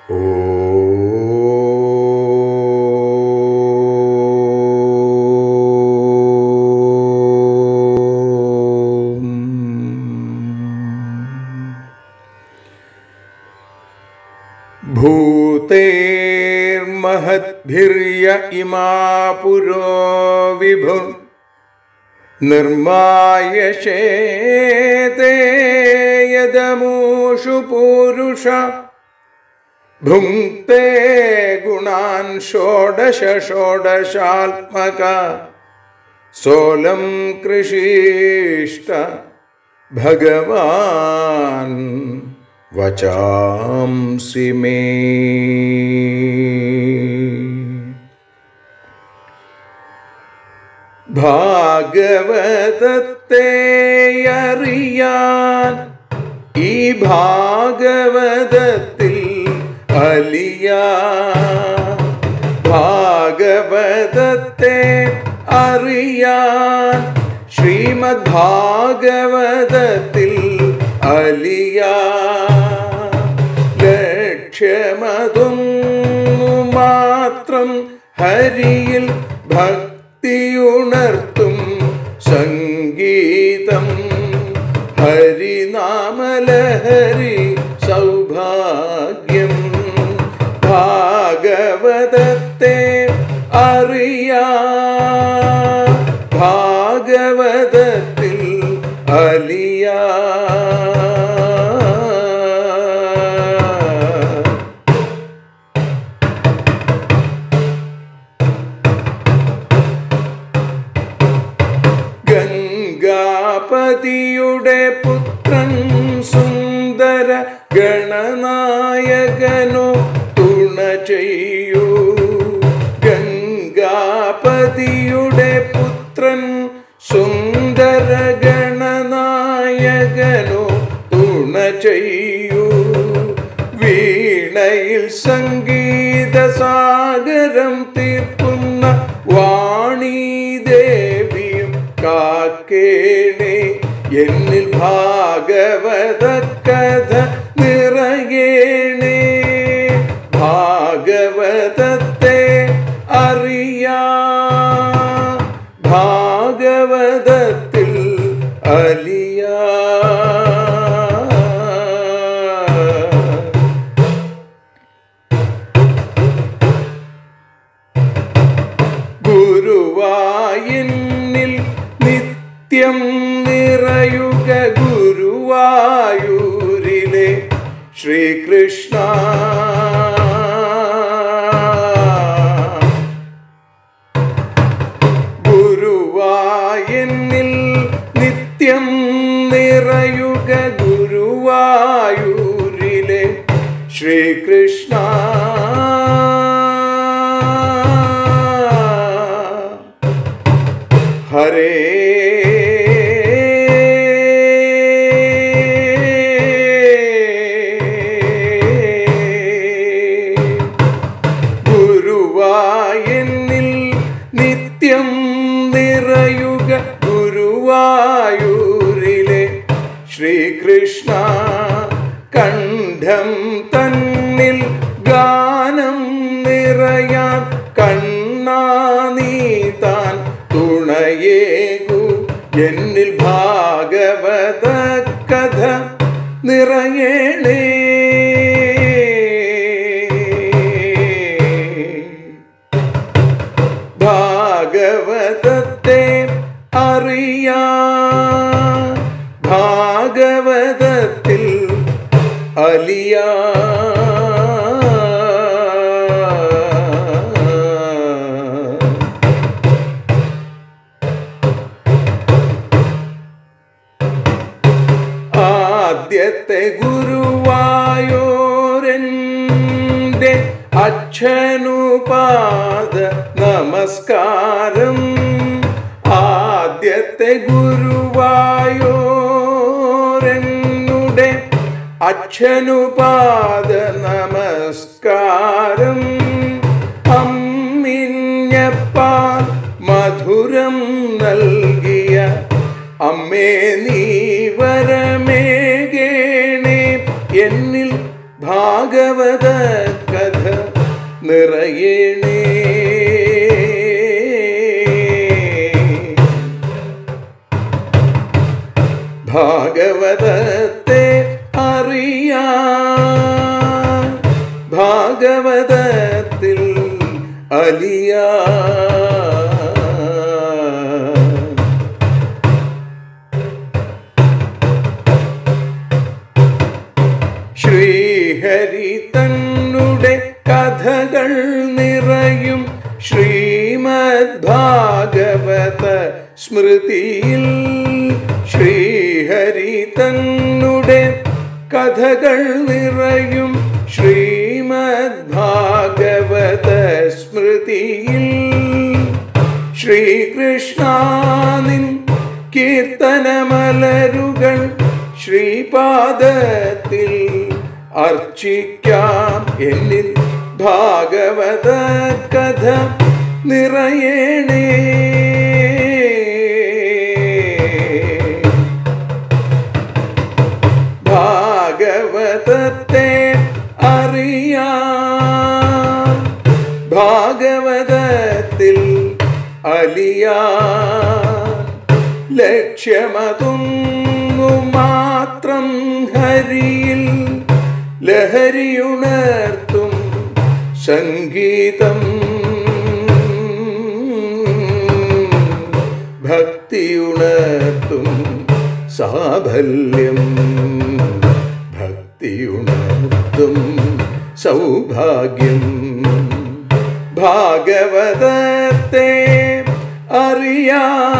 ഭൂതേർമഹദ്ഭിര്യ ഇമാ പുരോ വിഭു നിർമായശേതേ യദമൂഷു പൂരുഷ ഭുങ്ക്തേ ഗുണാൻ ഷോഡശ ഷോഡശാത്മക സോലം കൃഷിഷ്ട ഭഗവാൻ വചാംസി മേ ഭാഗവതത്തെ അറിയാൻ ഈ ഭാഗവതത്തിൽ അലിയ ഭാഗവതത്തെ അറിയാൻ ശ്രീമദ് ഭാഗവതത്തിൽ അലിയ ലക്ഷ്യമതൊന്നു മാത്രം ഹരിയിൽ ഭക്തിയുണർത്തും സംഗീതം ഹരിനാമലഹരി സൗഭാഗ്യം ഭാഗവതത്തെ അറിയാ ഭാഗവതത്തിൽ അലിയാ ഗംഗാപതിയുടെ പുത്രൻ സുന്ദര ഗണനായകനോ തുണ ചെയ്യൂ ഗംഗാപതിയുടെ പുത്രൻ സുന്ദര ഗണനായകനോ തുണ ചെയ്യൂ വീണയിൽ സംഗീത സാഗരം തീർക്കുന്ന വാണി ദേവിയും കാക്കേണേ എന്നിൽ ഭാഗവത കഥ നിറയേണേ ഭാഗവതത്തെ അറിയാ ഭാഗവതത്തിൽ അലിയാ ഗുരുവായൂരിൽ നിത്യം നിറയുക ഗുരുവായൂരിലെ ശ്രീകൃഷ്ണ ഗുരുവായൂരിൽ നിത്യം നിറയുക ഗുരുവായൂരിലെ ശ്രീകൃഷ്ണ ഹരേ ഗുരുവായൂരിൽ നിത്യം നിറയുക ഗുരുവായൂരിലെ ശ്രീകൃഷ്ണ കണ്ഠം തന്നിൽ ഗാനം നിറയാൻ കണ്ണാ നീ താൻ തുണയേകു എന്നിൽ ഭാഗവത കഥ നിറയണേ ഭാഗവതത്തെ അറിയാ ഭാഗവതത്തിൽ അലിയാ ആദ്യത്തെ ഗുരുവായൂരൻ്റെ അച്ഛനുപാദ നമസ്കാരം ആദ്യത്തെ ഗുരുവായൂരനുടെ അച്ഛനുപാദ നമസ്കാരം അമ്മിഞ്ഞപ്പാൽ മധുരം നൽകിയ അമ്മേ നീ വരമേകേണേ എന്നിൽ ഭാഗവത കഥ നിറയണേ ഭാഗവതത്തെ അറിയാൻ ഭാഗവതത്തിൽ അലിയാ ശ്രീഹരി തന്നുടെ കഥകൾ നിറയും ശ്രീമദ് ഭാഗവത സ്മൃതിയിൽ ശ്രീഹരി തന്നുടെ കഥകൾ നിറയും ശ്രീമദ് ഭാഗവത സ്മൃതിയിൽ ശ്രീകൃഷ്ണാനിൻ കീർത്തനമലരുകൾ ശ്രീപാദത്തിൽ അർച്ചിക്കാം എന്നിൽ ഭാഗവത കഥ നിറയണേ ഭാഗവതത്തെ അറിയാം ഭാഗവതത്തിൽ അലിയാ ലക്ഷ്യമതൊന്നു മാത്രം ഹരിയിൽ ലഹരിയുണർത്തും സംഗീതം ഭക്തിയുണർത്തും സാഫല്യം ഭക്തിയുണർത്തും സൗഭാഗ്യം ഭാഗവതത്തെ അറിയാ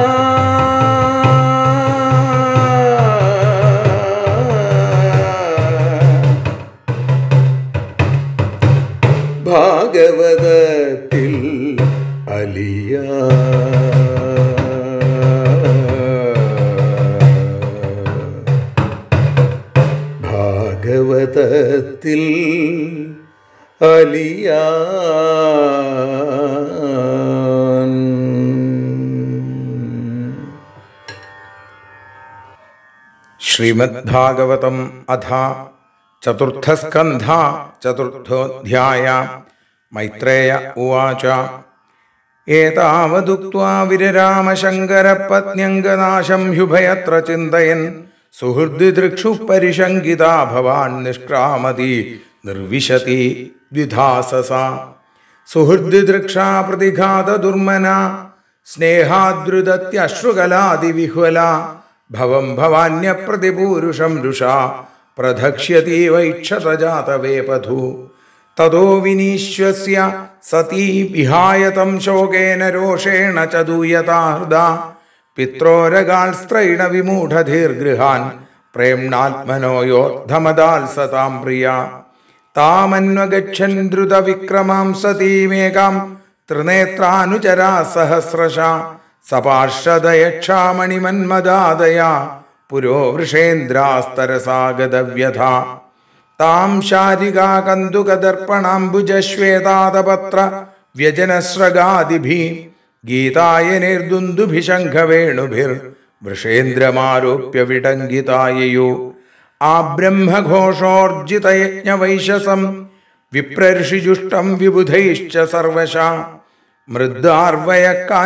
ഭാഗവതത്തിൽ അലിയ ഭാഗവതത്തിൽ അലിയാൻ ശ്രീമദ്ഭാഗവതം അഥ ചതുർത്ഥസ്കന്ധ ചതുർത്ഥോധ്യായ മൈത്രേയ ഉവാച ഏതാവതുക്ത്വാ വിരരാമശങ്കരപത്ന്യംഗനാശം ഹ്യുഭയത്ര ചിന്തയൻ സുഹൃദ്ദിദൃക്ഷു പരിശങ്കിതാ ഭവാൻ നിഷ്ക്രാമതി നിർവിശതി ദ്വിധാസസ സുഹൃദ്ദിദൃക്ഷാ പ്രതിഘാത ദുർമന സ്നേഹാദ്രുതത്യശ്രുകലാതിവിഹ്വല ഭവം ഭവാന്യപ്രതിപൂരുഷം രുഷാ പ്രധക്ഷ്യതി വൈക്ഷതജാതവേപധു തതോ വിനീശ്വസ്യ സതീ വിഹായ തം ശോകേന രോഷേണ ച ദൂയതാ ഹൃദാ പിത്രോരഗാൽസ്ത്രൈണ വിമൂഢധീർഗൃഹാൻ പ്രേംണാത്മനോ യോദ്ധമദാൽ സതാം പ്രിയ താമന്വഗച്ഛൻ ദ്രുതവിക്രമാം സതീമേകാം ത്രിനേത്രാനുചരാ സഹസ്രശ സപാർഷദയക്ഷാമണിമന്മദാദയ പുരോ വൃഷേന്ദ്രാസ്തരസാഗതവ്യഥ താം ശാരികാകന്തുകദർപ്പണാംബുജശ്വേതാതപത്ര വ്യജനസ്രഗാദിഭി ഗീതായനിർദുന്ദുഭിശംഖവേണുഭിർ വൃഷേന്ദ്രമാരോപ്യ വിടങ്കിതായയോ ആബ്രഹ്മഘോഷോർജിതയജ്ഞവൈശസം വിപ്രർഷിജുഷ്ടം വിബുധൈശ്ച സർവശ മൃദ്ദാർവയ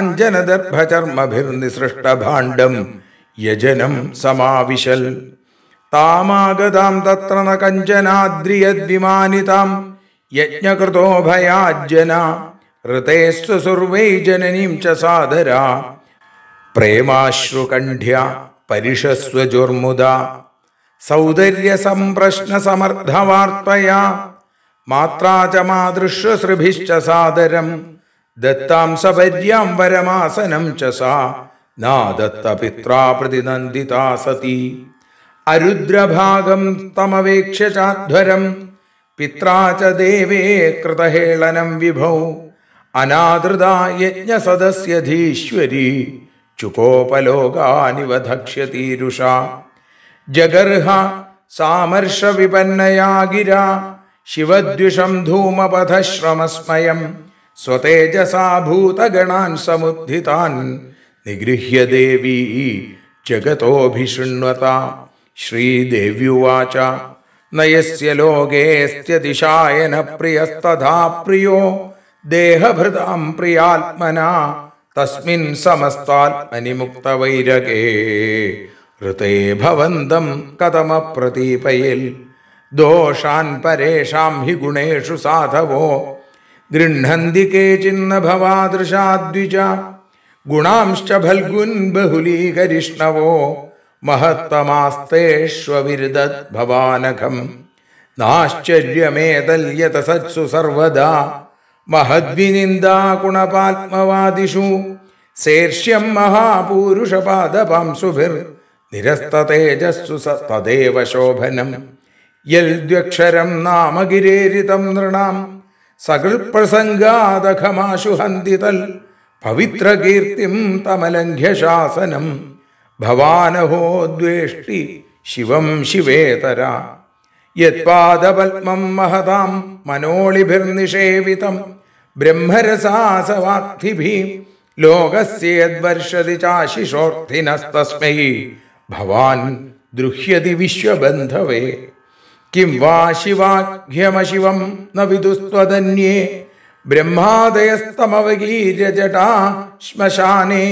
കാഞ്ചനദർഭചർമ്മഭിർനിസൃഷ്ടഭാണ്ഡം യജനം സമാവിശൽ താമാഗതാം തത്ര ന കഞ്ചനാദ്രിയദ്വിമാനിതാം യജ്ഞകൃതോ ഭയാജ്ജന ഋതേസ്തു സുർവൈ ജനനീം ച സാദരാ പ്രേമാശ്രുകണ്ഠ്യ പരിഷസ്വജുർമുദ സൗന്ദര്യ സംപ്രശ്ന സമർത്ഥവാർത്തയാ മാത്രാ ച മാതൃശ്വശ്രുഭിശ്ച സാദരം ദത്താം സപര്യാം വരമാസനം ച സാ നാദത്ത പിത്രാ പ്രതിനന്ദിതാ സതി അരുദ്രഭാഗം തമവേക്ഷ്യ ചാധ്വരം പിത്രാ ച ദേവേ കൃതഹേളനം വിഭൗ അനാദൃതാ യജ്ഞസദസ്യധീശ്വരി ചുകോപലോകാനിവ ധക്ഷ്യതീരുഷ ജഗർഹ സാമർഷവിപന്നയാ ഗിര ശിവദ്വിഷം ധൂമപഥശ്രമസ്മയം സ്വതേജസാ ഭൂതഗണാൻ സമുദ്ധിതാൻ നിഗൃഹ്യ ദേവീ ജഗതോഭിഷൃണ്വത ശ്രീദേവ്യുവാച നയസ്യ ലോകേസ്ത്യതിശായന പ്രിയസ്തഥാ പ്രിയോ ദേഹഭൃതാം പ്രിയാത്മന തസ്മിൻ സമസ്താത്മനി മുക്തവൈരകേ ഋതേ ഭവന്തം കഥമപ്രതീപയിൽ ദോഷാൻ പരേഷാം ഹി ഗുണേഷു സാധവോ ഗൃഹന്തി കേചിന്ന ഭവാദൃശാദ്വിജ ഗുണാംശ്ച ഫൽഗുൻ ബഹുലീകരിഷ്ണവോ മഹത്തമാസ്തേഷ്വവിരുദത് ഭവാനഖം നാശ്ചര്യമേതല്യത സത്സു സർവദാ മഹദ്വിനിന്ദാ ഗുണപാത്മവാദിഷു ശേർഷ്യം മഹാപൂരുഷപാദപാംസുഭിർ നിരസ്തതേജസ്സു സ തദേവ ശോഭനം യൽദ്വക്ഷരം നാമ ഗിരേരിതം നൃണാം സകൃത്പ്രസംഗാദഖമാശു ഹന്തിതൽ പവിത്രകീർത്തിം തമലംഘ്യ ശാസനം ഭവാനഹോ ദ്വേഷ്ടി ശിവം ശിവേതര യത്പാദപത്മം മഹതാം മനോളിഭിർനിഷേവിതം ബ്രഹ്മരസാസവാക്തിഭി ലോകസ്യേദ്വർഷതി ചാശിഷോർത്ഥിനസ്തസ്മൈ ഭവാൻ ദൃഹ്യതി വിശ്വബന്ധവേ കിം വാ ശിവാഖ്യമശിവം ന വിദുസ്ത്വതന്യേ ബ്രഹ്മാദയസ്തമവഗീര്യജടാ ശ്മശാനേ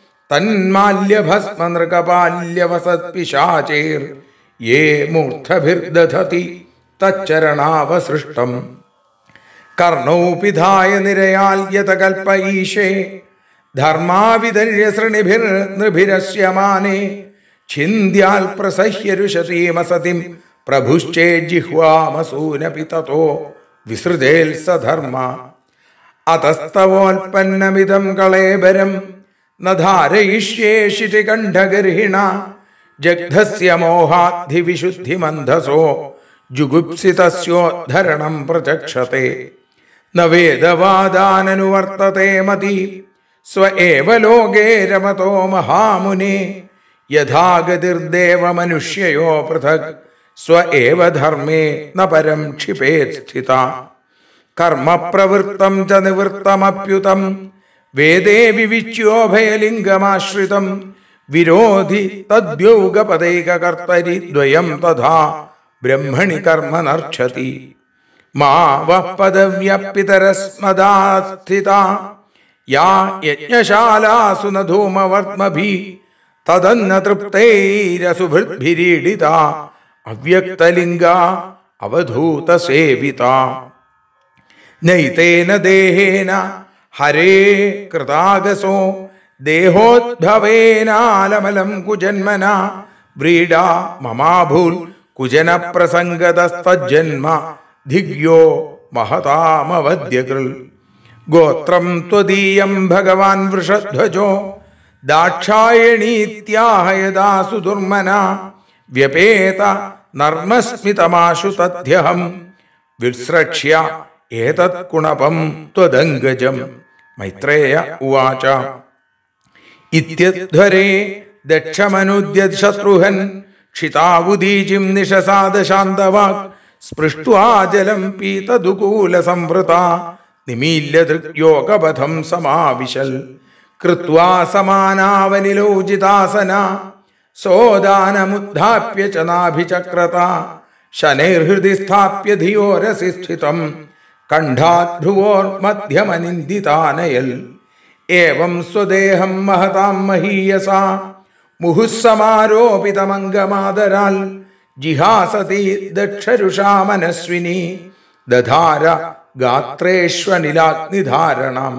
തന്മാല്യഭസ്മനൃകപാല്യവസത്പിശാചേർ യേ മൂർധഭിർദധതി തച്ചരണാവസൃഷ്ടം കർണൗ പിധായ നിരയാൽ യതകൽപ്പ ഈശേ ധർമാവിതര്യ സൃണിഭിർ നൃഭിരസ്യമാനേ ഛിന്ദ്യാൽ പ്രസഹ്യരുഷതീമസതിം പ്രഭുശ്ചേ ജിഹ്വാമസൂനപി തതോ വിസൃജേൽ സധർമ്മ അതസ്തവോൽപ്പന്നമിതം കളേബരം ന ധാരയിഷ്യേ ശിതികണ്ഠഗർഹിണ ജഗ്ധസ്യ മോഹാദ്ധിവിശുദ്ധിമന്ധസോ ജുഗുപ്സിതസ്യോദ്ധരണം പ്രചക്ഷത്തെ ന വേദവാദാനനുവർത്തത്തെ മതി സ്വ ഏവ ലോകേ രമതോ മഹാമുനെ യഥാഗതിർദേവ മനുഷ്യയോ പൃഥക് സ്വ ഏവ ധർമ്മേ ന പരം ക്ഷിപേത് സ്ഥിത കർമ്മപ്രവൃത്തം ച നിവൃത്തമപ്യുതം വേദേ വിവിച്യോഭയലിംഗമാശ്രിതം വിരോധി തദ്യൗഗപദൈകകർത്തരി ദ്വയം തഥാ ബ്രഹ്മണി കർമ്മ നർക്ഷതി മാ വഃ പദവ്യപ്പിതരസ്മദാസ്ഥിത യാ യജ്ഞശാലാസു ന ധൂമവർത്മഭി തദന്ന തൃപ്തൈരസുഭൃദ്ഭിരീഡിത അവ്യക്തലിംഗ അവധൂത സേവിത നൈതേന ദേഹേന ഹരേ കൃതാഗസോ ദേഹോദ്ഭവേനാലമലം കുജന്മന വ്രീഡാ മമാഭൂൽ കുജന പ്രസംഗതസ്തജന്മ ധിഗ്യോ മഹതാമവദ്യകൃൽ ഗോത്രം ത്വദീയം ഭഗവാൻ വൃഷധ്വജോ ദാക്ഷായണീത്യാഹയദാ സുദുർമന വ്യപേത നർമ്മസ്മിതമാശു തദ്ധ്യഹം വിസ്രക്ഷ്യ ഏതത് കുണപം ത്വദംഗജം മൈത്രേയ ഉവാച ഇത്യധ്വരേ ദക്ഷമനുദ്യത് ശത്രുഹൻ ക്ഷിതാവുദീജിം നിഷസാദ ശാന്തവാക് സ്പൃഷ്ട്വാ ജലം പീതദുകൂല സംവൃത നിമീല്യ ദൃഗ്യോഗപഥം സമാവിശൽ കൃത്വാ സമാനാവനിലോചിതാസന സോദാനമുദ്ധാപ്യ ച നാഭിചക്രത ശനൈർഹൃദി സ്ഥാപ്യ ധിയോരസി സ്ഥിതം കണ്ഠാധ്രുവോർമധ്യമനിന്ദിതാനയൽ ഏവം സ്വദേഹം മഹതാം മഹീയസാ മുഹുസ്സമാരോപിതമംഗമാദരാൽ ജിഹാസതി ദക്ഷരുഷാ മനസ്വിനി ദധാര ഗാത്രേഷ്വനിലാഗ്നിധാരണം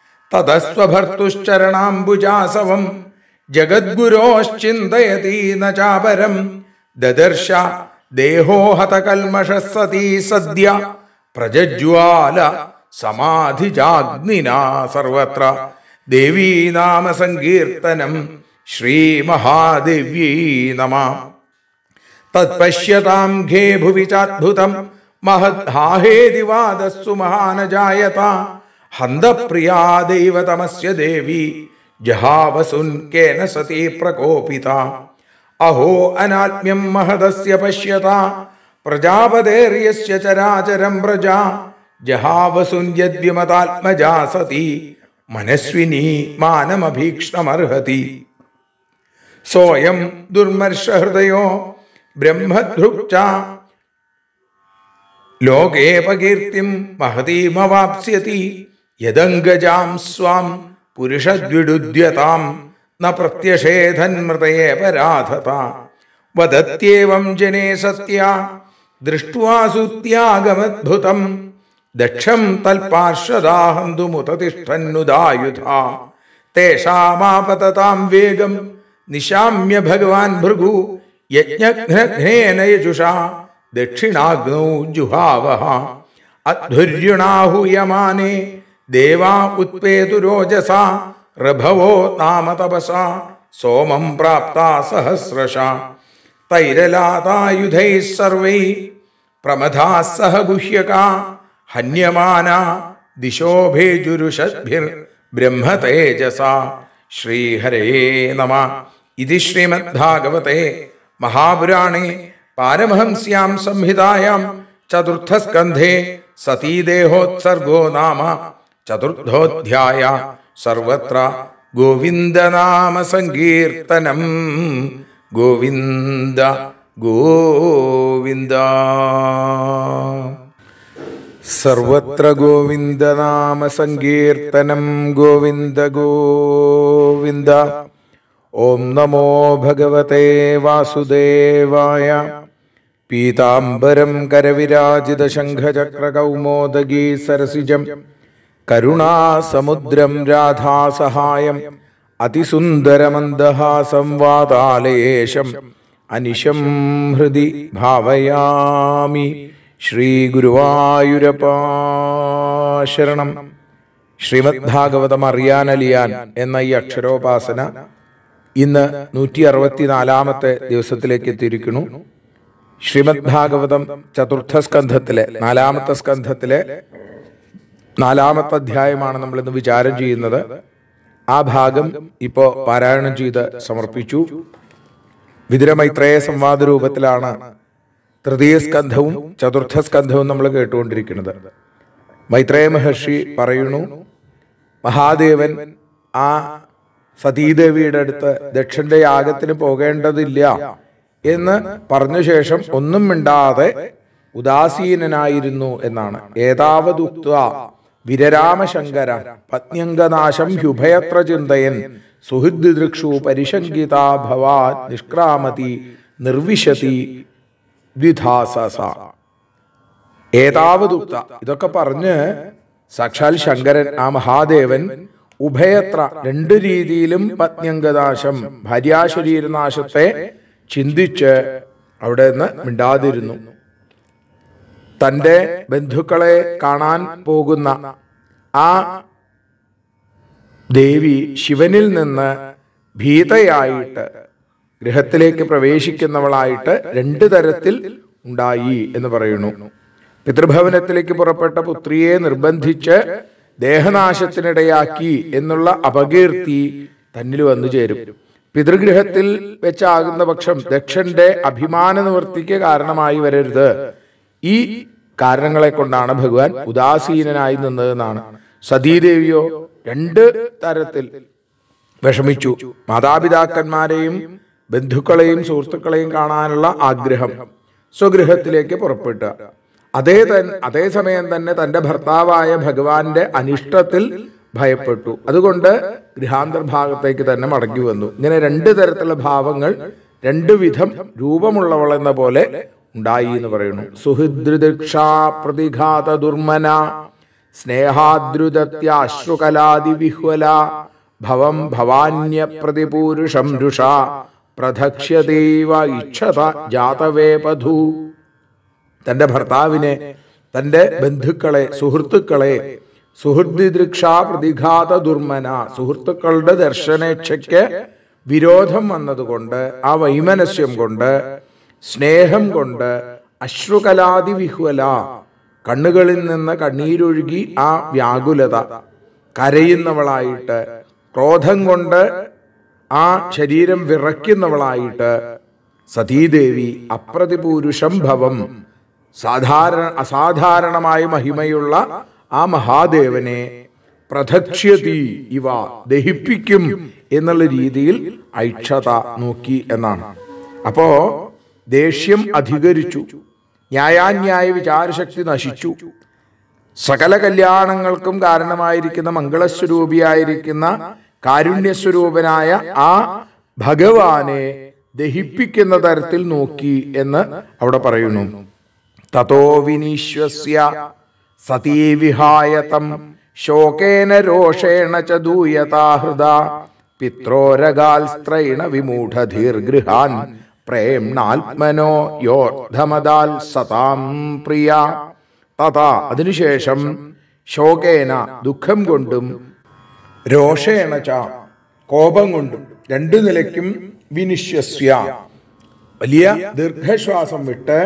തതസ്വഭർത്തുശ്ചരണാംബുജാസവം ജഗദ്ഗുരോശ്ചിന്തയതി ന ചാപരം ദദർശ ദേഹോ ഹതകൽമഷ സതീ സദ്യ പ്രജജ്വാല സമാധിജാഗ്നിനാ സർവത്ര ദേവീ നാമ സങ്കീർത്തനം ശ്രീമഹാദേവ്യൈ നമ തത്പശ്യതാം ഘേ ഭുവി ചാദ്ഭുതം മഹദ്ഹാഹേതി വാദസ്സു മഹാനജായത ഹന്തപ്രിയാ ദൈവതമസ്യ ദേവി ജഹാവസുൻ കേന സതി പ്രകോപിത അഹോ അനാത്മ്യം മഹദസ്യ പശ്യത പ്രജാപതേർയസ്യ ചരാചരം പ്രജ ജഹാവസുൻ യദ്വിമതാത്മജാ സതി മനസ്വിനി മാനമഭീക്ഷണമർഹതി സോയം ദുർമർഷഹൃദയോ ബ്രഹ്മധൃക്ച ലോകേപകീർത്തിം മഹതീമവാപ്സ്യതി യദംഗജാം സ്വാം പുരുഷദ്വിടുദ്യതാം ന പ്രത്യഷേധന്മൃതയെ പരാധത വദത്യേവം ജനേ സത്യ ദൃഷ്ട്വാ സുത്യാഗമദ്ഭുതം ദക്ഷം തൽപാർശ്വദാഹന്തുമുതതിഷ്ഠന്നുദായുധ തേഷാമാപതതാം വേഗം നിശാമ്യ ഭഗവാൻ ഭൃഗു യജ്ഞഘ്നഘ്നേന യജുഷാ ദക്ഷിണാഗ്നൗ ജുഹാവഹ അധ്വര്യുണാഹൂയമാനേ ദേവാ ഉത്പേതുരോജസ ഋഭവോ നാമ തപസ സോമം പ്രാപ്ത സഹസ്രശ തൈരലാതായുധൈ സർവൈ പ്രമഥാ സഹ ഗുഹ്യക ഹന്യമാന ദിശോഭേജുരുഷദ്ഭിർ ബ്രഹ്മതേജസ ശ്രീഹരേ നമ ഇതി ശ്രീമദ്ഭാഗവതേ മഹാപുരാണേ പാരമഹംസ്യാം സംഹിതായാം ചതുർത്ഥസ്കന്ധേ സതീദേഹോത്സർഗോ നാമ ചതുർത്ഥോധ്യായ സർവത്ര ഗോവിന്ദനാമ സങ്കീർത്തനം ഗോവിന്ദ ഗോവിന്ദ സർവത്ര ഗോവിന്ദനാമ സങ്കീർത്തനം ഗോവിന്ദ ഗോവിന്ദ ഓം നമോ ഭഗവതേ വാസുദേവായ പീതാംബരം കരവിരാജിത ശംഖചക്രകൗമോദഗീ സരസിജം കരുണാസമുദ്രം രാധാസഹായം അതിസുന്ദരമന്ദഹാസം വാതാലയേശം അനിശം ഹൃദി ഭാവയാമി ശ്രീഗുരുവായൂരപ്പാശരണം ശ്രീമദ് ഭാഗവതം അറിയാനലിയാൻ എന്ന ഈ അക്ഷരോപാസന ഇന്ന് നൂറ്റി അറുപത്തിനാലാമത്തെ ദിവസത്തിലേക്ക് എത്തിയിരിക്കുന്നു ശ്രീമദ് ഭാഗവതം ചതുർത്ഥ സ്കന്ധത്തിലെ നാലാമത്തെ സ്കന്ധത്തിലെ നാലാമത്തെ അധ്യായമാണ് നമ്മൾ ഇന്ന് വിചാരം ചെയ്യുന്നത് ആ ഭാഗം ഇപ്പോ പാരായണം ചെയ്ത് സമർപ്പിച്ചു വിതുരമൈത്രേയ സംവാദ രൂപത്തിലാണ് തൃതീയ സ്കന്ധവും ചതുർത്ഥ സ്കന്ധവും നമ്മൾ കേട്ടുകൊണ്ടിരിക്കുന്നത് മൈത്രേയ മഹർഷി പറയുന്നു മഹാദേവൻ ആ സതീദേവിയുടെ അടുത്ത് ദക്ഷന്റെ യാഗത്തിന് പോകേണ്ടതില്ല എന്ന് പറഞ്ഞ ശേഷം ഒന്നും മിണ്ടാതെ ഉദാസീനനായിരുന്നു എന്നാണ് ഏതാവതുക്ത വിരരാമശങ്കര പത്ന്യംഗനാശം ഹ്യുഭയത്ര ചിന്തയൻ സുഹൃദ്ദൃക്ഷു പരിശങ്കിതാ ഭവാ നിഷ്ക്രാമതി നിർവിശതി ദ്വിധാസസ ഏതാവതുക്ത ഇതൊക്കെ പറഞ്ഞ് സാക്ഷാൽ ശങ്കരൻ ആ മഹാദേവൻ ഉഭയത്ര രണ്ട് രീതിയിലും പത്ന്യംഗനാശം ഭാര്യാശരീരനാശത്തെ ചിന്തിച്ച് അവിടെ നിന്ന് മിണ്ടാതിരുന്നു തന്റെ ബന്ധുക്കളെ കാണാൻ പോകുന്ന ആ ദേവി ശിവനിൽ നിന്ന് ഭീതയായിട്ട് ഗൃഹത്തിലേക്ക് പ്രവേശിക്കുന്നവളായിട്ട് രണ്ട് തരത്തിൽ ഉണ്ടായി എന്ന് പറയുന്നു പിതൃഭവനത്തിലേക്ക് പുറപ്പെട്ട പുത്രിയെ നിർബന്ധിച്ച് ദേഹനാശത്തിനിടയാക്കി എന്നുള്ള അപകീർത്തി തന്നിൽ വന്നു ചേരും പിതൃഗൃഹത്തിൽ വെച്ചാകുന്ന പക്ഷം ദക്ഷന്റെ അഭിമാന നിവൃത്തിക്ക് കാരണമായി വരരുത് ഈ കാരണങ്ങളെ കൊണ്ടാണ് ഭഗവാൻ ഉദാസീനനായി നിന്നതെന്നാണ് സതീദേവിയോ രണ്ട് തരത്തിൽ വിഷമിച്ചു മാതാപിതാക്കന്മാരെയും ബന്ധുക്കളെയും സുഹൃത്തുക്കളെയും കാണാനുള്ള ആഗ്രഹം സ്വഗൃഹത്തിലേക്ക് പുറപ്പെട്ടു അതേ തൻ അതേസമയം തന്നെ തന്റെ ഭർത്താവായ ഭഗവാന്റെ അനിഷ്ടത്തിൽ ഭയപ്പെട്ടു അതുകൊണ്ട് ഗൃഹാന്തർഭാഗത്തേക്ക് തന്നെ മടങ്ങി വന്നു ഇങ്ങനെ രണ്ട് തരത്തിലുള്ള ഭാവങ്ങൾ രണ്ടു വിധം രൂപമുള്ളവൾ എന്ന പോലെ ഉണ്ടായി എന്ന് പറയുന്നു സുഹൃദൃദക്ഷാ പ്രതിഘാത ദുർമന സ്നേഹാദ്രുതത്യാശ്രുകലാതി വിഹ്വല ഭവം ഭവാന്യ പ്രതിപൂരുഷം രുഷ പ്രധക്ഷ്യതൈവ ഇച്ഛത ജാതവേപധു തന്റെ ഭർത്താവിനെ തന്റെ ബന്ധുക്കളെ സുഹൃത്തുക്കളെ സുഹൃദ്ദിദൃക്ഷാ പ്രതിഘാത ദുർമന സുഹൃത്തുക്കളുടെ ദർശനേച്ഛയ്ക്ക് വിരോധം വന്നതുകൊണ്ട് ആ വൈമനസ്യം കൊണ്ട് സ്നേഹം കൊണ്ട് അശ്രുകലാതി വിഹ്വല കണ്ണുകളിൽ നിന്ന് കണ്ണീരൊഴുകി ആ വ്യാകുലത കരയുന്നവളായിട്ട് ക്രോധം കൊണ്ട് ആ ശരീരം വിറയ്ക്കുന്നവളായിട്ട് സതീദേവി അപ്രതിപൂരുഷം ഭവം സാധാരണ അസാധാരണമായ മഹിമയുള്ള ആ മഹാദേവനെ പ്രധക്ഷ്യതി ഇവ ദഹിപ്പിക്കും എന്നുള്ള രീതിയിൽ ഐക്ഷത നോക്കി എന്നാണ് അപ്പോ ദേഷ്യം അധികരിച്ചു ന്യായാന്യായ വിചാരശക്തി നശിച്ചു സകല കല്യാണങ്ങൾക്കും കാരണമായിരിക്കുന്ന മംഗളസ്വരൂപിയായിരിക്കുന്ന കാരുണ്യസ്വരൂപനായ ആ ഭഗവാനെ ദഹിപ്പിക്കുന്ന തരത്തിൽ നോക്കി എന്ന് അവിടെ പറയുന്നു തതോ വിനീശ്വസ്യ സതീ വിഹായതം ശോകേന രോഷേണ ച ദൂയതാഹൃദ പിത്രോരഗാൽ സ്ത്രൈണ വിമൂഢധീർഗൃഹാൻ പ്രേംണാത്മനോ യോർധമദാൽ സതാം പ്രിയ തഥാ അതിനുശേഷം ശോകേന ദുഃഖം കൊണ്ടും രോഷേണ ച കോപം കൊണ്ടും രണ്ടു നിലയ്ക്കും വിനിശ്വസ്യ വലിയ ദീർഘശ്വാസം വിട്ട്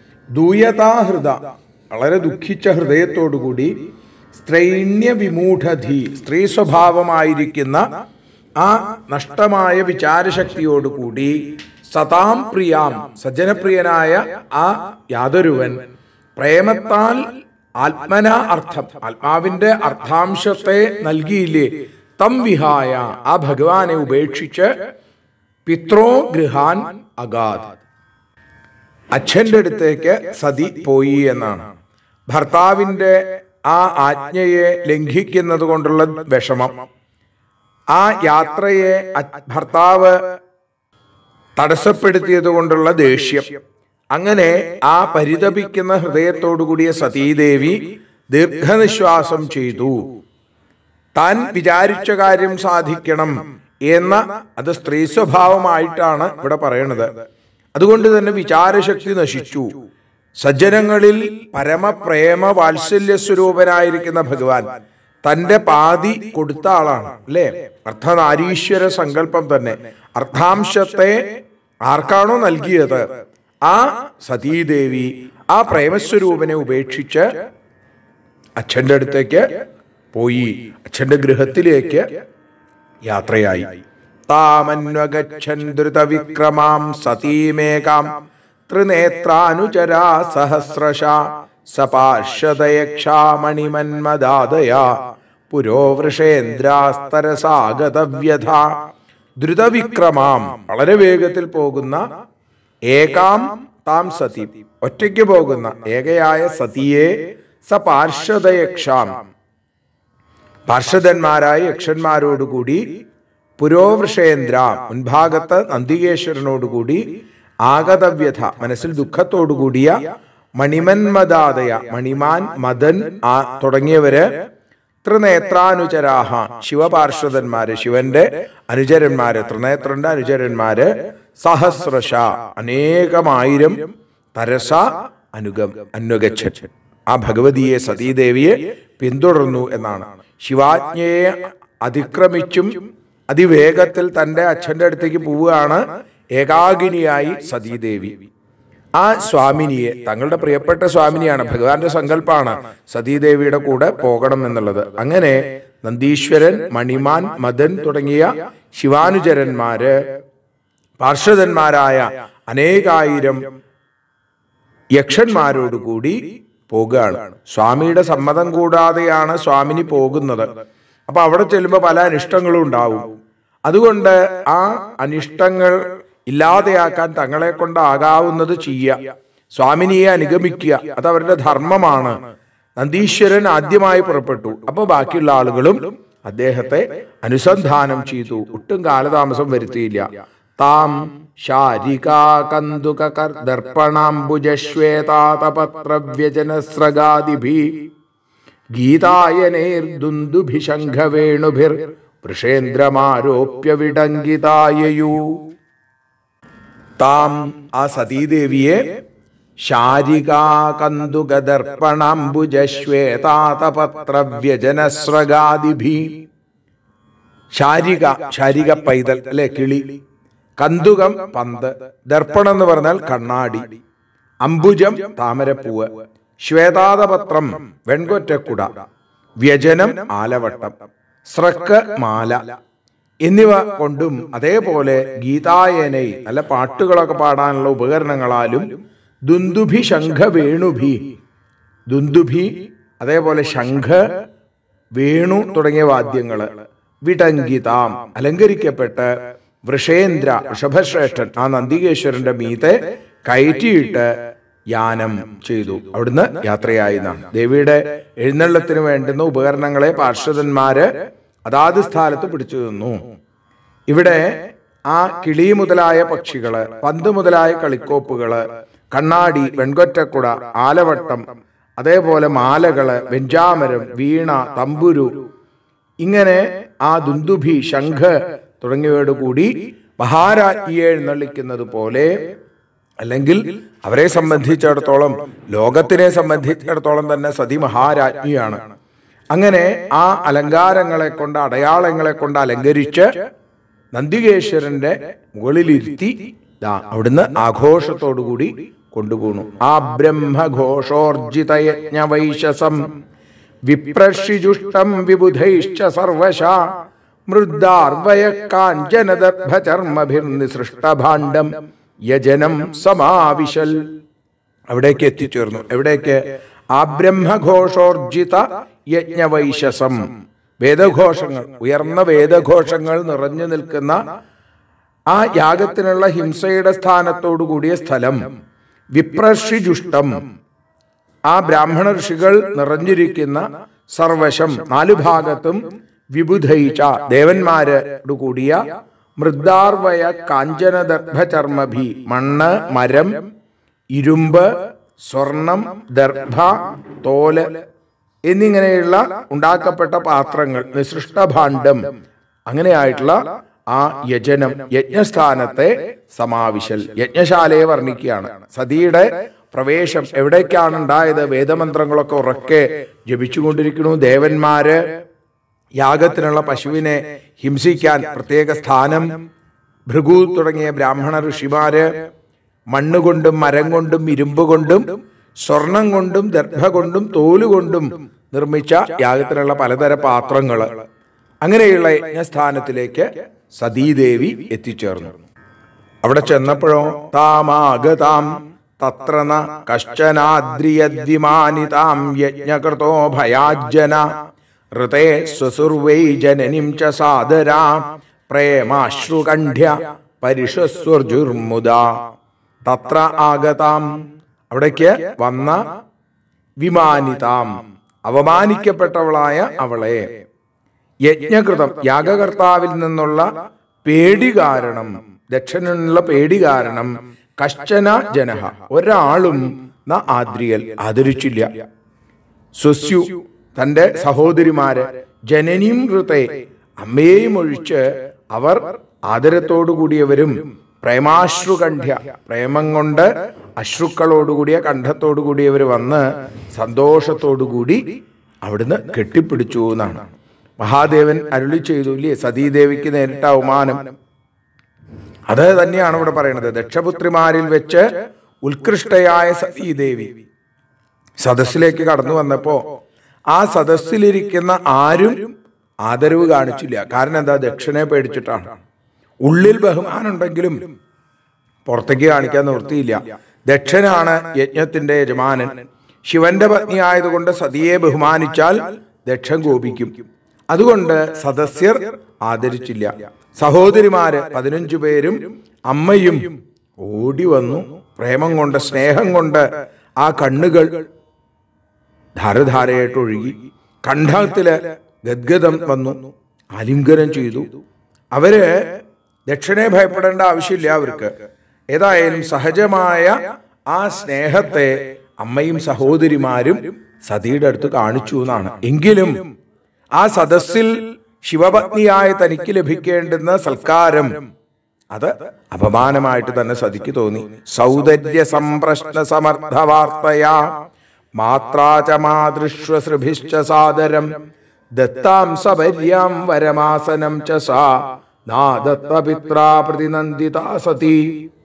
ദൂയതാഹൃദ വളരെ ദുഃഖിച്ച ഹൃദയത്തോടുകൂടി സ്ത്രൈണ്യ വിമൂഢധി സ്ത്രീ സ്വഭാവമായിരിക്കുന്ന ആ നഷ്ടമായ വിചാരശക്തിയോടുകൂടി സതാം പ്രിയാം സജ്ജനപ്രിയനായ ആ യാതൊരുവൻ പ്രേമത്താൽ ആത്മന അർത്ഥം ആത്മാവിന്റെ അർത്ഥാംശത്തെ നൽകിയില്ലേ തം വിഹായ ആ ഭഗവാനെ ഉപേക്ഷിച്ച് പിത്രോ ഗൃഹാൻ അഗാധ് അച്ഛന്റെ അടുത്തേക്ക് സതി പോയി എന്നാണ് ഭർത്താവിന്റെ ആ ആജ്ഞയെ ലംഘിക്കുന്നത് കൊണ്ടുള്ള വിഷമം ആ യാത്രയെ അ- ഭർത്താവ് തടസ്സപ്പെടുത്തിയത് കൊണ്ടുള്ള ദേഷ്യം അങ്ങനെ ആ പരിതപിക്കുന്ന ഹൃദയത്തോടുകൂടിയ സതീദേവി ദീർഘനിശ്വാസം ചെയ്തു താൻ വിചാരിച്ച കാര്യം സാധിക്കണം എന്ന അത് സ്ത്രീ സ്വഭാവമായിട്ടാണ് ഇവിടെ പറയുന്നത് അതുകൊണ്ട് തന്നെ വിചാരശക്തി നശിച്ചു സജ്ജനങ്ങളിൽ പരമപ്രേമ വാത്സല്യ സ്വരൂപനായിരിക്കുന്ന ഭഗവാൻ തന്റെ പാതി കൊടുത്ത ആളാണ് അല്ലേ അർത്ഥനാരീശ്വര സങ്കല്പം തന്നെ അർത്ഥാംശത്തെ ആർക്കാണോ നൽകിയത് ആ സതീദേവി ആ പ്രേമസ്വരൂപനെ ഉപേക്ഷിച്ച് അച്ഛന്റെ അടുത്തേക്ക് പോയി അച്ഛന്റെ ഗൃഹത്തിലേക്ക് യാത്രയായി താമന്വഗച്ഛൻ ദ്രുതവിക്രമാം സതീമേകാം ത്രിനേത്രാനുചരാ സഹസ്രശ സപാർഷദയക്ഷാമണിമന്മദാദയ പുരോ വൃഷേന്ദ്രാസ്തരസാഗതവ്യഥ ദ്രുതവിക്രമാം വളരെ വേഗത്തിൽ പോകുന്ന ഏകാം താം സതി ഒറ്റയ്ക്ക് പോകുന്ന ഏകയായ സതിയെ സപാർഷദയക്ഷാം പാർഷദന്മാരായ യക്ഷന്മാരോടുകൂടി പുരോവൃഷേന്ദ്ര മുൻഭാഗത്ത് നന്ദികേശ്വരനോടുകൂടി ആഗതവ്യഥ മനസ്സിൽ ദുഃഖത്തോടുകൂടിയ മണിമന്മദാതയ മണിമാൻ മദൻ ആ തുടങ്ങിയവര് ത്രിനേത്രാനുചരാഹ ശിവപാർഷദന്മാര് ശിവന്റെ അനുചരന്മാര് ത്രിനേത്രന്റെ അനുചരന്മാര് സഹസ്രശ അനേകമായിരം തരസ അനുഗം അന്വഗച്ഛൻ ആ ഭഗവതിയെ സതീദേവിയെ പിന്തുടർന്നു എന്നാണ് ശിവാജ്ഞയെ അതിക്രമിച്ചും അതിവേഗത്തിൽ തന്റെ അച്ഛന്റെ അടുത്തേക്ക് പോവുകയാണ് ഏകാഗിനിയായി സതീദേവി ആ സ്വാമിനിയെ തങ്ങളുടെ പ്രിയപ്പെട്ട സ്വാമിനിയാണ് ഭഗവാന്റെ സങ്കല്പമാണ് സതീദേവിയുടെ കൂടെ പോകണം എന്നുള്ളത് അങ്ങനെ നന്ദീശ്വരൻ മണിമാൻ മദൻ തുടങ്ങിയ ശിവാനുചരന്മാര് പാർഷദന്മാരായ അനേകായിരം യക്ഷന്മാരോടുകൂടി പോകുകയാണ് സ്വാമിയുടെ സമ്മതം കൂടാതെയാണ് സ്വാമിനി പോകുന്നത് അപ്പൊ അവിടെ ചെല്ലുമ്പോൾ പല അനിഷ്ടങ്ങളും ഉണ്ടാവും അതുകൊണ്ട് ആ അനിഷ്ടങ്ങൾ ഇല്ലാതെയാക്കാൻ തങ്ങളെ കൊണ്ടാകാവുന്നത് ചെയ്യുക സ്വാമിനിയെ അനുഗമിക്കുക അത് അവരുടെ ധർമ്മമാണ് നന്ദീശ്വരൻ ആദ്യമായി പുറപ്പെട്ടു അപ്പൊ ബാക്കിയുള്ള ആളുകളും അദ്ദേഹത്തെ അനുസന്ധാനം ചെയ്തു ഒട്ടും കാലതാമസം വരുത്തിയില്ല താം ശാരികാകന്തുക ദർപ്പണാംബുജശ്വേതാതപത്രവ്യജനസ്രഗാദിഭി ഗീതായനൈർദുന്ദുഭിശംഖവേണുഭിർ വൃഷേന്ദ്രമാരോപ്യ വിടങ്കിതായയൂ താം ആ സതീദേവിയെ ശാരികാകന്തുകദർപ്പണാംബുജശ്വേതാതപത്രവ്യജനസ്രഗാദിഭി ശാരിക ശാരിക പൈതൽ അല്ലെ കിളി കന്തുകം പന്ത് ദർപ്പണം എന്ന് പറഞ്ഞാൽ കണ്ണാടി അംബുജം താമരപ്പൂവ് ശ്വേതാതപത്രം വെൺകൊറ്റക്കുട വ്യജനം ആലവട്ടം സ്രക്ക് മാല എന്നിവ കൊണ്ടും അതേപോലെ ഗീതായനൈ നല്ല പാട്ടുകളൊക്കെ പാടാനുള്ള ഉപകരണങ്ങളാലും ദുന്ദുഭി ശംഖ വേണുഭി ദുന്ദുഭി അതേപോലെ ശംഖ വേണു തുടങ്ങിയ വാദ്യങ്ങള് വിടങ്കിതാം അലങ്കരിക്കപ്പെട്ട് വൃഷേന്ദ്ര വൃഷഭശ്രേഷ്ഠൻ ആ നന്ദികേശ്വരന്റെ മീതെ കയറ്റിയിട്ട് യാനം ചെയ്തു അവിടുന്ന് യാത്രയായി നാം ദേവിയുടെ എഴുന്നള്ളത്തിന് വേണ്ടുന്ന ഉപകരണങ്ങളെ പാർഷദന്മാര് അതാത് സ്ഥലത്ത് പിടിച്ചു നിന്നു ഇവിടെ ആ കിളി മുതലായ പക്ഷികള് പന്ത് മുതലായ കളിക്കോപ്പുകള് കണ്ണാടി വെൺകൊറ്റക്കുട ആലവട്ടം അതേപോലെ മാലകള് വെഞ്ചാമരം വീണ തമ്പുരു ഇങ്ങനെ ആ ദുന്ദുഭി ശംഖ് തുടങ്ങിയവയോട് കൂടി മഹാരാജ്ഞിയെ എഴുന്നള്ളിക്കുന്നത് പോലെ അല്ലെങ്കിൽ അവരെ സംബന്ധിച്ചിടത്തോളം ലോകത്തിനെ സംബന്ധിച്ചിടത്തോളം തന്നെ സതി മഹാരാജ്ഞിയാണ് അങ്ങനെ ആ അലങ്കാരങ്ങളെ കൊണ്ട് അടയാളങ്ങളെ കൊണ്ട് അലങ്കരിച്ച് നന്ദികേശ്വരന്റെ മുകളിലിരുത്തി ദാ അവിടുന്ന് ആഘോഷത്തോടുകൂടി കൊണ്ടുപോണു ആ ബ്രഹ്മഘോഷോർജിതയജ്ഞ വൈശസം വിപ്രഷിജുഷ്ടം വിബുധൈശ്ച സർവശ മൃദ്ദാർവയ കാഞ്ചനദർഭചർമ്മഭിർനിസൃഷ്ടഭാണ്ഡം യജനം സമാവിശൽ അവിടേക്ക് എത്തിച്ചേർന്നു എവിടേക്ക് ആ ബ്രഹ്മഘോഷോർജിത യജ്ഞവൈശസം വേദഘോഷങ്ങൾ ഉയർന്ന വേദഘോഷങ്ങൾ നിറഞ്ഞു നിൽക്കുന്ന ആ യാഗത്തിനുള്ള ഹിംസയുടെ സ്ഥാനത്തോടു കൂടിയ സ്ഥലം വിപ്രഷിജുഷ്ടം ആ ബ്രാഹ്മണ ഋഷികൾ നിറഞ്ഞിരിക്കുന്ന സർവശം നാലു ഭാഗത്തും വിബുധയിച്ച ദേവന്മാരോട് കൂടിയ മൃദ്ദാർവയ കാഞ്ചനദർഭചർമ്മഭി മണ്ണ് മരം ഇരുമ്പ് സ്വർണം ദർഭ തോല് എന്നിങ്ങനെയുള്ള ഉണ്ടാക്കപ്പെട്ട പാത്രങ്ങൾ നിസൃഷ്ടഭാണ്ഡം അങ്ങനെയായിട്ടുള്ള ആ യജനം യജ്ഞസ്ഥാനത്തെ സമാവിശൽ യജ്ഞശാലയെ വർണ്ണിക്കുകയാണ് സതിയുടെ പ്രവേശം എവിടേക്കാണ് ഉണ്ടായത് വേദമന്ത്രങ്ങളൊക്കെ ഉറക്കെ ജപിച്ചുകൊണ്ടിരിക്കുന്നു ദേവന്മാര് യാഗത്തിനുള്ള പശുവിനെ ഹിംസിക്കാൻ പ്രത്യേക സ്ഥാനം ഭൃഗു തുടങ്ങിയ ബ്രാഹ്മണ ഋഷിമാര് മണ്ണുകൊണ്ടും മരം കൊണ്ടും ഇരുമ്പ് കൊണ്ടും സ്വർണം കൊണ്ടും ദർഭ കൊണ്ടും തോലുകൊണ്ടും നിർമ്മിച്ച യാഗത്തിനുള്ള പലതര പാത്രങ്ങള് അങ്ങനെയുള്ള യജ്ഞസ്ഥാനത്തിലേക്ക് സതീദേവി എത്തിച്ചേർന്നു അവിടെ ചെന്നപ്പോഴോ താമാഗതാം തത്ര ന കശ്ചനാദ്രിയദ്വിമാനിതാം യജ്ഞകൃതോ ഭയാജ്ജന ഋതേ സ്വസുർവൈ ജനനിം ച സാദരാ പ്രേമാശ്രുകണ്ഠ്യ പരിഷസ്വർജുർമുദ തത്ര ആഗതാം അവിടേക്ക് വന്ന വിമാനിതാം അവമാനിക്കപ്പെട്ടവളായ അവളെ യജ്ഞകൃതം യാഗകർത്താവിൽ നിന്നുള്ള പേടി കാരണം ദക്ഷനുള്ള പേടി കാരണം കശ്ചന ജനഹ ഒരാളും ന ആദ്രിയൽ ആദരിച്ചില്ല സ്വസ്യു തന്റെ സഹോദരിമാര് ജനനിയും ഋത്തെ അമ്മയെയും ഒഴിച്ച് അവർ ആദരത്തോടുകൂടിയവരും പ്രേമാശ്രുകണ്ഠ്യ പ്രേമം കൊണ്ട് അശ്രുക്കളോടുകൂടിയ കണ്ഠത്തോടുകൂടിയവർ വന്ന് സന്തോഷത്തോടുകൂടി അവിടുന്ന് കെട്ടിപ്പിടിച്ചു എന്നാണ് മഹാദേവൻ അരുളി ചെയ്തു ഇല്ലേ സതീദേവിക്ക് നേരിട്ട അവമാനം അത് തന്നെയാണ് ഇവിടെ പറയുന്നത് ദക്ഷപുത്രിമാരിൽ വെച്ച് ഉത്കൃഷ്ടയായ സതീദേവി സദസ്സിലേക്ക് കടന്നു വന്നപ്പോ ആ സദസ്സിലിരിക്കുന്ന ആരും ആദരവ് കാണിച്ചില്ല കാരണം എന്താ ദക്ഷനെ പേടിച്ചിട്ടാണ് ഉള്ളിൽ ബഹുമാനുണ്ടെങ്കിലും പുറത്തേക്ക് കാണിക്കാൻ നിവൃത്തിയില്ല ദക്ഷനാണ് യജ്ഞത്തിന്റെ യജമാനൻ ശിവന്റെ പത്നി ആയതുകൊണ്ട് സതിയെ ബഹുമാനിച്ചാൽ ദക്ഷൻ കോപിക്കും അതുകൊണ്ട് സദസ്യർ ആദരിച്ചില്ല സഹോദരിമാര് പതിനഞ്ചു പേരും അമ്മയും ഓടി വന്നു പ്രേമം കൊണ്ട് സ്നേഹം കൊണ്ട് ആ കണ്ണുകൾ ധാരധാരയായിട്ട് ഒഴുകി കണ്ഠത്തില് ഗദ്ഗതം വന്നു ആലിംഗനം ചെയ്തു അവര് ദക്ഷിണെ ഭയപ്പെടേണ്ട ആവശ്യമില്ല അവർക്ക് ഏതായാലും സഹജമായ ആ സ്നേഹത്തെ അമ്മയും സഹോദരിമാരും സതിയുടെ അടുത്ത് കാണിച്ചു എന്നാണ് എങ്കിലും ആ സദസ്സിൽ ശിവപത്നിയായ തനിക്ക് ലഭിക്കേണ്ടുന്ന സൽക്കാരം അത് അപമാനമായിട്ട് തന്നെ സതിക്ക് തോന്നി സൗന്ദര്യ സംപ്രശ്ന സമർത്ഥ വാർത്തയാ മാത്രാച മാതൃശ്വസൃഭിശ്ച സാദരം ദത്താം സപര്യാം വരമാസനം ച സാ നാദത്തപിത്രാ പ്രതിനന്ദിതാ സതി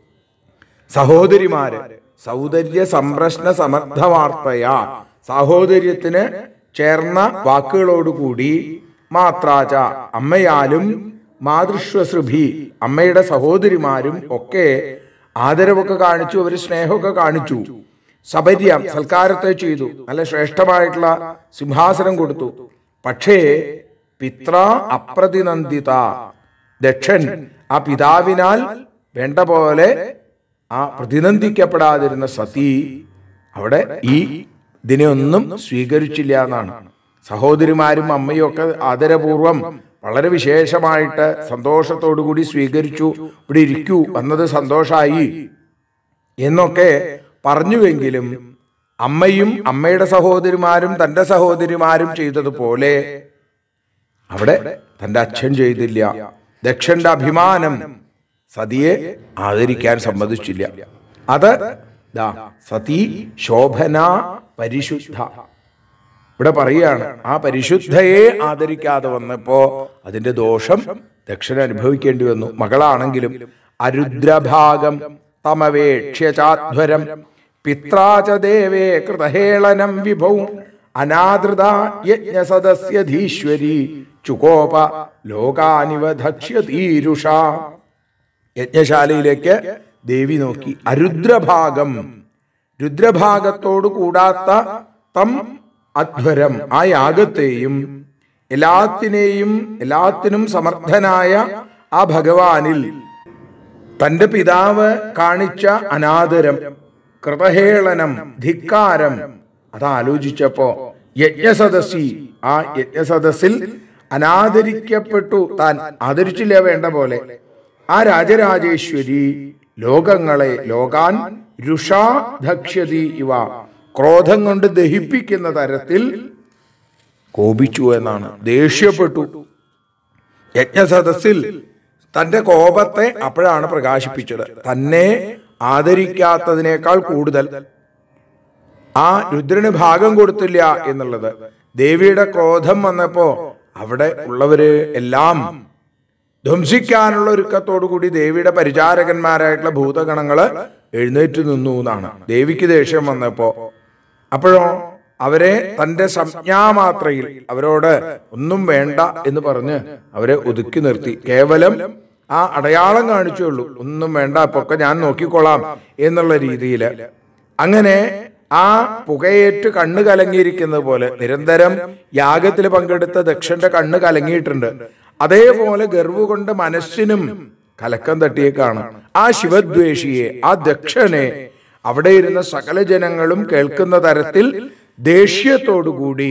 സഹോദരിമാര് സൗന്ദര്യ സംപ്രശ്ന സമർത്ഥ വാർത്തയാ സാഹോദര്യത്തിന് ചേർന്ന വാക്കുകളോടുകൂടി മാത്രാച അമ്മയാലും മാതൃശ്വസൃഭി അമ്മയുടെ സഹോദരിമാരും ഒക്കെ ആദരവൊക്കെ കാണിച്ചു അവർ സ്നേഹമൊക്കെ കാണിച്ചു സപര്യം സൽക്കാരത്തെ ചെയ്തു നല്ല ശ്രേഷ്ഠമായിട്ടുള്ള സിംഹാസനം കൊടുത്തു പക്ഷേ പിത്ര അപ്രതിനന്ദിത ദക്ഷൻ ആ പിതാവിനാൽ വേണ്ട പോലെ ആ പ്രതിനന്ദിക്കപ്പെടാതിരുന്ന സതി അവിടെ ഈ ഇതിനെ ഒന്നും സ്വീകരിച്ചില്ല എന്നാണ് സഹോദരിമാരും അമ്മയും ഒക്കെ ആദരപൂർവം വളരെ വിശേഷമായിട്ട് സന്തോഷത്തോടു കൂടി സ്വീകരിച്ചു ഇവിടെ ഇരിക്കൂ വന്നത് സന്തോഷായി എന്നൊക്കെ പറഞ്ഞുവെങ്കിലും അമ്മയും അമ്മയുടെ സഹോദരിമാരും തന്റെ സഹോദരിമാരും ചെയ്തതുപോലെ അവിടെ തന്റെ അച്ഛൻ ചെയ്തില്ല ദക്ഷന്റെ അഭിമാനം സതിയെ ആദരിക്കാൻ സമ്മതിച്ചില്ല അത് ദാ സതി ശോഭന പരിശുദ്ധ ഇവിടെ പറയാണ് ആ പരിശുദ്ധയെ ആദരിക്കാതെ വന്നപ്പോ അതിന്റെ ദോഷം ദക്ഷിണ അനുഭവിക്കേണ്ടി വന്നു മകളാണെങ്കിലും അരുദ്രഭാഗം തമവേക്ഷ്യചാധ്വരം പിത്രാച ദേവേ കൃതഹേളനം വിഭൗ അനാദൃത യജ്ഞസദസ്യധീശ്വരി ചുകോപ ലോകാനിവധക്ഷ്യതീരുഷ യജ്ഞശാലയിലേക്ക് ദേവി നോക്കി അരുദ്രഭാഗം രുദ്രഭാഗത്തോട് കൂടാത്ത തം അധ്വരം ആ യാഗത്തെയും എല്ലാത്തിനെയും എല്ലാത്തിനും സമർത്ഥനായ ആ ഭഗവാനിൽ തന്റെ പിതാവ് കാണിച്ച അനാദരം കൃതഹേളനം ധിക്കാരം അത് ആലോചിച്ചപ്പോ യജ്ഞസദസ്സി ആ യജ്ഞസദസ്സിൽ അനാദരിക്കപ്പെട്ടു താൻ ആദരിച്ചില്ല വേണ്ട പോലെ ആ രാജരാജേശ്വരി ലോകങ്ങളെ ലോകാൻ രുഷാ ധക്ഷ്യതി ഇവ ക്രോധം കൊണ്ട് ദഹിപ്പിക്കുന്ന തരത്തിൽ കോപിച്ചു എന്നാണ് ദേഷ്യപ്പെട്ടു യജ്ഞസദസ്സിൽ തന്റെ കോപത്തെ അപ്പോഴാണ് പ്രകാശിപ്പിച്ചത് തന്നെ ആദരിക്കാത്തതിനേക്കാൾ കൂടുതൽ ആ രുദ്രന് ഭാഗം കൊടുത്തില്ല എന്നുള്ളത് ദേവിയുടെ ക്രോധം വന്നപ്പോ അവിടെ ഉള്ളവര് എല്ലാം ധ്വംസിക്കാനുള്ള ഒരുക്കത്തോടു കൂടി ദേവിയുടെ പരിചാരകന്മാരായിട്ടുള്ള ഭൂതഗണങ്ങള് എഴുന്നേറ്റ് നിന്നു എന്നാണ് ദേവിക്ക് ദേഷ്യം വന്നപ്പോ അപ്പോഴോ അവരെ തന്റെ സംജ്ഞാമാത്രയിൽ അവരോട് ഒന്നും വേണ്ട എന്ന് പറഞ്ഞ് അവരെ ഒതുക്കി നിർത്തി കേവലം ആ അടയാളം കാണിച്ചുള്ളൂ ഒന്നും വേണ്ട ഇപ്പൊ ഒക്കെ ഞാൻ നോക്കിക്കൊള്ളാം എന്നുള്ള രീതിയിൽ അങ്ങനെ ആ പുകയേറ്റ് കണ്ണ് കലങ്ങിയിരിക്കുന്നത് പോലെ നിരന്തരം യാഗത്തിൽ പങ്കെടുത്ത ദക്ഷന്റെ കണ്ണ് കലങ്ങിയിട്ടുണ്ട് അതേപോലെ ഗർവ് കൊണ്ട് മനസ്സിനും കലക്കം തട്ടിയേക്കാണ് ആ ശിവദ്വേഷിയെ ആ ദക്ഷനെ അവിടെ ഇരുന്ന സകല ജനങ്ങളും കേൾക്കുന്ന തരത്തിൽ ദേഷ്യത്തോടുകൂടി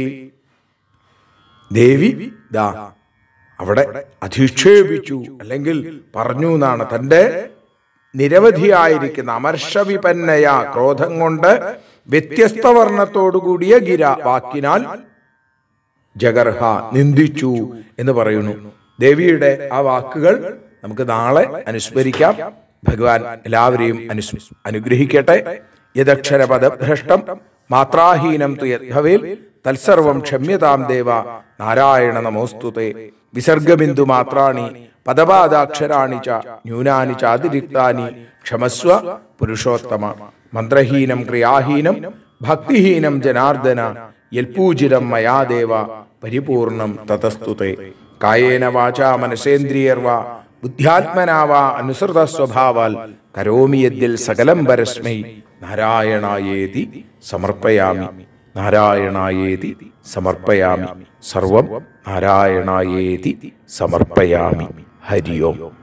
ദേവി ദാ അവിടെ അധിക്ഷേപിച്ചു അല്ലെങ്കിൽ പറഞ്ഞു എന്നാണ് തന്റെ നിരവധിയായിരിക്കുന്ന അമർഷവിപന്നയ ക്രോധം കൊണ്ട് വ്യത്യസ്ത വർണ്ണത്തോടുകൂടിയ ഗിര വാക്കിനാൽ ജഗർഹ നിന്ദിച്ചു എന്ന് പറയുന്നു ദേവിയുടെ ആ വാക്കുകൾ നമുക്ക് നാളെ അനുസ്മരിക്കാം ഭഗവാൻ എല്ലാവരെയും അനുസ് അനുഗ്രഹിക്കട്ടെ യദക്ഷര പദഭ്രഷ്ടം മാത്രാഹീനം തു യദ്ഭവേൽ തത്സർവം ക്ഷമ്യതാം ദേവ നാരായണ നമോസ്തുതേ വിസർഗബിന്ദു മാത്രാണി പദപാദാക്ഷരാണി ച ന്യൂനാനി ചാതിരിക്താനി ക്ഷമസ്വ പുരുഷോത്തമ മന്ത്രഹീനം ക്രിയാഹീനം ഭക്തിഹീനം ജനാർദ്ദന യൽപൂജിതം മയാ ദേവ പരിപൂർണം തതസ്തുതേ കായേന വാചാ മനസേന്ദ്രിയർവാ ബുദ്ധ്യാത്മനാവാ അനുസൃത സ്വഭാവാൽ കരോമി യദ്യൽ സകലം പരസ്മൈ നാരായണായേതി സമർപ്പയാമി നാരായണായേതി സമർപ്പയാമി സർവം നാരായണായേതി സമർപ്പയാമി ഹരി ഓം